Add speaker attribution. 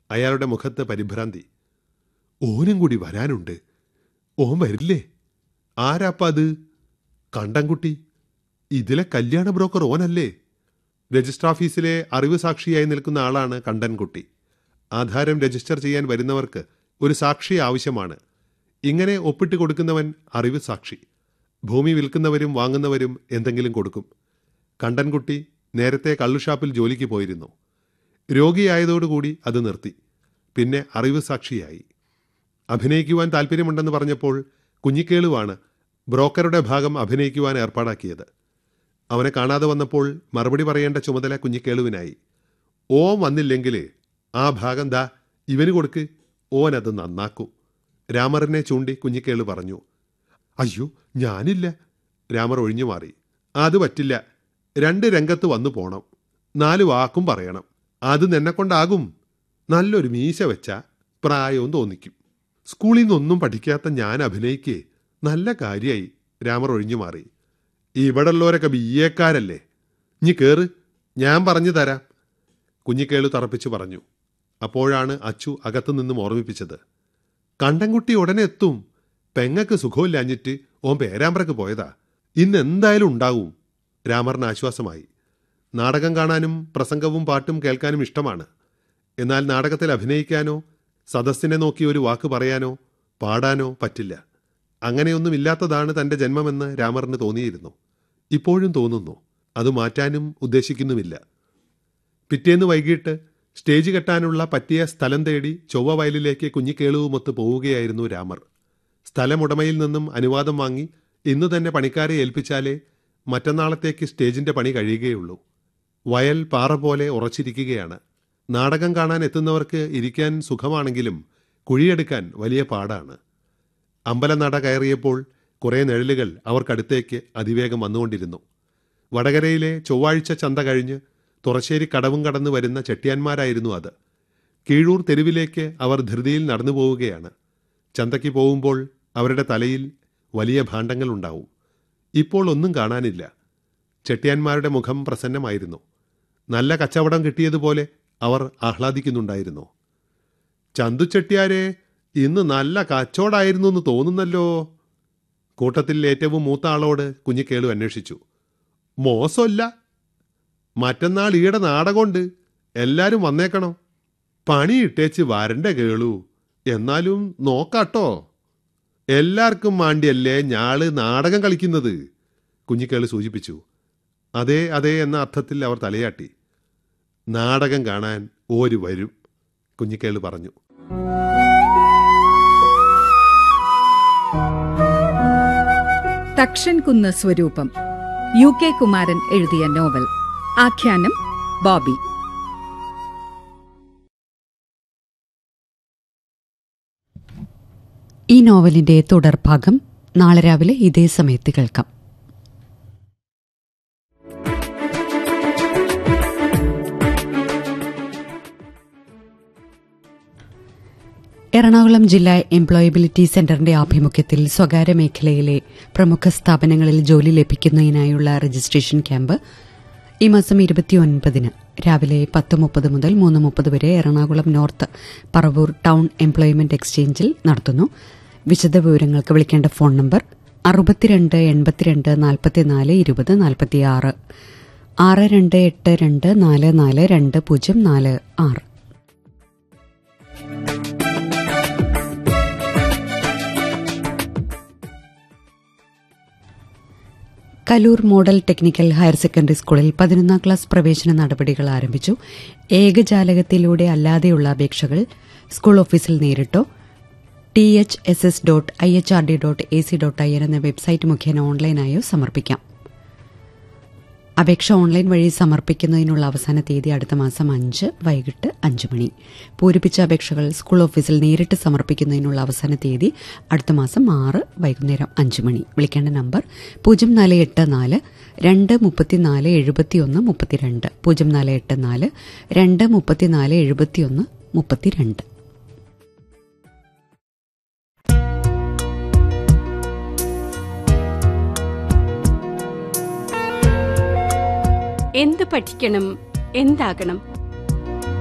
Speaker 1: അയാളുടെ മുഖത്ത് പരിഭ്രാന്തി ഓനും കൂടി വരാനുണ്ട് ഓൻ വരില്ലേ ആരാപ്പ അത് കണ്ടൻകുട്ടി ഇതിലെ കല്യാണ ബ്രോക്കർ ഓനല്ലേ രജിസ്റ്റർ ഓഫീസിലെ അറിവ് സാക്ഷിയായി നിൽക്കുന്ന ആളാണ് കണ്ടൻകുട്ടി ആധാരം രജിസ്റ്റർ ചെയ്യാൻ വരുന്നവർക്ക് ഒരു സാക്ഷി ആവശ്യമാണ് ഇങ്ങനെ ഒപ്പിട്ട് കൊടുക്കുന്നവൻ അറിവ് സാക്ഷി ഭൂമി വിൽക്കുന്നവരും വാങ്ങുന്നവരും എന്തെങ്കിലും കൊടുക്കും കണ്ടൻകുട്ടി നേരത്തെ കള്ളുഷാപ്പിൽ ജോലിക്ക് പോയിരുന്നു രോഗിയായതോടുകൂടി അത് നിർത്തി പിന്നെ അറിവ് സാക്ഷിയായി അഭിനയിക്കുവാൻ താല്പര്യമുണ്ടെന്ന് പറഞ്ഞപ്പോൾ കുഞ്ഞിക്കേളുവാണ് ബ്രോക്കറുടെ ഭാഗം അഭിനയിക്കുവാൻ ഏർപ്പാടാക്കിയത് അവനെ കാണാതെ വന്നപ്പോൾ മറുപടി പറയേണ്ട ചുമതല കുഞ്ഞിക്കേളുവിനായി ഓൻ വന്നില്ലെങ്കിൽ ആ ഭാഗം ദാ ഇവന് കൊടുക്ക് ഓൻ അത് നന്നാക്കും രാമറിനെ ചൂണ്ടി കുഞ്ഞിക്കേളു പറഞ്ഞു അയ്യോ ഞാനില്ല രാമർ ഒഴിഞ്ഞു മാറി അത് പറ്റില്ല രണ്ട് രംഗത്ത് വന്നു പോണം നാല് വാക്കും പറയണം അത് നിന്നെ കൊണ്ടാകും നല്ലൊരു മീശ വെച്ച പ്രായവും തോന്നിക്കും സ്കൂളിൽ നിന്നൊന്നും പഠിക്കാത്ത ഞാൻ അഭിനയിക്കേ നല്ല കാര്യമായി രാമർ ഒഴിഞ്ഞു മാറി ഇവിടെയുള്ളവരൊക്കെ ബി എക്കാരല്ലേ ഇനി കേറ് ഞാൻ പറഞ്ഞു തരാം കുഞ്ഞിക്കേളു തറപ്പിച്ചു പറഞ്ഞു അപ്പോഴാണ് അച്ചു അകത്തു നിന്നും ഓർമ്മിപ്പിച്ചത് കണ്ടൻകുട്ടി ഉടനെ എത്തും പെങ്ങക്ക് സുഖമില്ലാഞ്ഞിട്ട് ഓൻ പേരാമ്പ്രക്ക് പോയതാ ഇന്ന് എന്തായാലും ഉണ്ടാവും രാമറിന് ആശ്വാസമായി നാടകം കാണാനും പ്രസംഗവും പാട്ടും കേൾക്കാനും ഇഷ്ടമാണ് എന്നാൽ നാടകത്തിൽ അഭിനയിക്കാനോ സദസ്സിനെ നോക്കി ഒരു വാക്ക് പറയാനോ പാടാനോ പറ്റില്ല അങ്ങനെയൊന്നുമില്ലാത്തതാണ് തന്റെ ജന്മമെന്ന് രാമറിന് തോന്നിയിരുന്നു ഇപ്പോഴും തോന്നുന്നു അത് മാറ്റാനും ഉദ്ദേശിക്കുന്നുമില്ല പിറ്റേന്ന് വൈകിട്ട് സ്റ്റേജ് കെട്ടാനുള്ള പറ്റിയ സ്ഥലം തേടി ചൊവ്വ വയലിലേക്ക് കുഞ്ഞിക്കേളുവുമൊത്ത് പോവുകയായിരുന്നു രാമർ സ്ഥലമുടമയിൽ നിന്നും അനുവാദം വാങ്ങി ഇന്ന് തന്നെ പണിക്കാരെ ഏൽപ്പിച്ചാലേ മറ്റന്നാളത്തേക്ക് സ്റ്റേജിന്റെ പണി കഴിയുകയുള്ളൂ വയൽ പാറ പോലെ ഉറച്ചിരിക്കുകയാണ് നാടകം കാണാൻ എത്തുന്നവർക്ക് ഇരിക്കാൻ സുഖമാണെങ്കിലും കുഴിയെടുക്കാൻ വലിയ പാടാണ് അമ്പലനട കയറിയപ്പോൾ കുറേ നിഴലുകൾ അവർക്കടുത്തേക്ക് അതിവേഗം വന്നുകൊണ്ടിരുന്നു വടകരയിലെ ചൊവ്വാഴ്ച ചന്ത കഴിഞ്ഞ് തുറശ്ശേരി കടവും കടന്നു വരുന്ന ചെട്ടിയാന്മാരായിരുന്നു അത് കീഴൂർ തെരുവിലേക്ക് അവർ ധൃതിയിൽ നടന്നു പോവുകയാണ് ചന്തയ്ക്ക് പോകുമ്പോൾ അവരുടെ തലയിൽ വലിയ ഭാണ്ഡങ്ങൾ ഉണ്ടാവും ഇപ്പോൾ ഒന്നും കാണാനില്ല ചെട്ടിയാന്മാരുടെ മുഖം പ്രസന്നമായിരുന്നു നല്ല കച്ചവടം കിട്ടിയതുപോലെ അവർ ആഹ്ലാദിക്കുന്നുണ്ടായിരുന്നു ചന്തു ചെട്ടിയാരെ ഇന്ന് നല്ല കച്ചവടായിരുന്നു എന്ന് തോന്നുന്നല്ലോ കൂട്ടത്തിൽ ഏറ്റവും മൂത്ത ആളോട് കുഞ്ഞിക്കേളു അന്വേഷിച്ചു മോശമല്ല മറ്റന്നാൾ ഈടെ നാടകമുണ്ട് എല്ലാരും വന്നേക്കണം പണിയിട്ടേച്ച് വരണ്ട കേളു എന്നാലും നോക്കാട്ടോ എല്ലാവർക്കും മാണ്ടിയല്ലേ ഞാള് നാടകം കളിക്കുന്നത് കുഞ്ഞിക്കേള് സൂചിപ്പിച്ചു അതെ അതെ എന്ന അർത്ഥത്തിൽ അവർ തലയാട്ടി നാടകം കാണാൻ ഓര് വരും കുഞ്ഞിക്കേള് പറഞ്ഞു
Speaker 2: തക്ഷൻകുന്ന് സ്വരൂപം യു കെ കുമാരൻ എഴുതിയ നോവൽ ആഖ്യാനം ബോബി
Speaker 3: ഈ നോവലിന്റെ തുടർഭാഗം നാളെ രാവിലെ ഇതേ സമയത്ത് കേൾക്കാം എറണാകുളം ജില്ലാ എംപ്ലോയബിലിറ്റി സെന്ററിന്റെ ആഭിമുഖ്യത്തിൽ സ്വകാര്യ മേഖലയിലെ പ്രമുഖ സ്ഥാപനങ്ങളിൽ ജോലി ലഭിക്കുന്നതിനായുള്ള രജിസ്ട്രേഷൻ ക്യാമ്പ് ഈ മാസം ഇരുപത്തിയൊൻപതിന് രാവിലെ പത്ത് മുപ്പത് മുതൽ മൂന്ന് മുപ്പത് വരെ Ernakulam North Paravur town employment എക്സ്ചേഞ്ചിൽ നടത്തുന്നു വിശദവിവരങ്ങൾക്ക് വിളിക്കേണ്ട ഫോൺ നമ്പർ അറുപത്തിരണ്ട് എൺപത്തിരണ്ട് നാൽപ്പത്തിനാല് ഇരുപത് നാൽപ്പത്തിയാറ് ആറ് രണ്ട് എട്ട് രണ്ട് നാല് നാല് രണ്ട് പൂജ്യം നാല് ആറ് Kaloor model technical higher secondary സ്കൂളിൽ പതിനൊന്നാം ക്ലാസ് പ്രവേശന നടപടികൾ ആരംഭിച്ചു ഏകജാലകത്തിലൂടെ അല്ലാതെയുള്ള അപേക്ഷകൾ സ്കൂൾ ഓഫീസിൽ നേരിട്ടോ T H S S dot I H R D dot A C dot I N എന്ന വെബ്സൈറ്റ് മുഖേന ഓൺലൈനായോ സമർപ്പിക്കാം അപേക്ഷ ഓൺലൈൻ വഴി സമർപ്പിക്കുന്നതിനുള്ള അവസാന തീയതി അടുത്ത മാസം അഞ്ച് വൈകിട്ട് അഞ്ച് മണി പൂരിപ്പിച്ച അപേക്ഷകൾ സ്കൂൾ ഓഫീസിൽ നേരിട്ട് സമർപ്പിക്കുന്നതിനുള്ള അവസാന തീയതി അടുത്ത മാസം ആറ് വൈകുന്നേരം അഞ്ച് മണി വിളിക്കേണ്ട നമ്പർ പൂജ്യം നാല് എട്ട് നാല് രണ്ട് മുപ്പത്തിനാല് എഴുപത്തിയൊന്ന് മുപ്പത്തിരണ്ട് പൂജ്യം നാല് എട്ട് നാല് രണ്ട് മുപ്പത്തിനാല് എഴുപത്തിയൊന്ന് മുപ്പത്തിരണ്ട്
Speaker 4: എന്ത് പഠിക്കണം എന്താകണം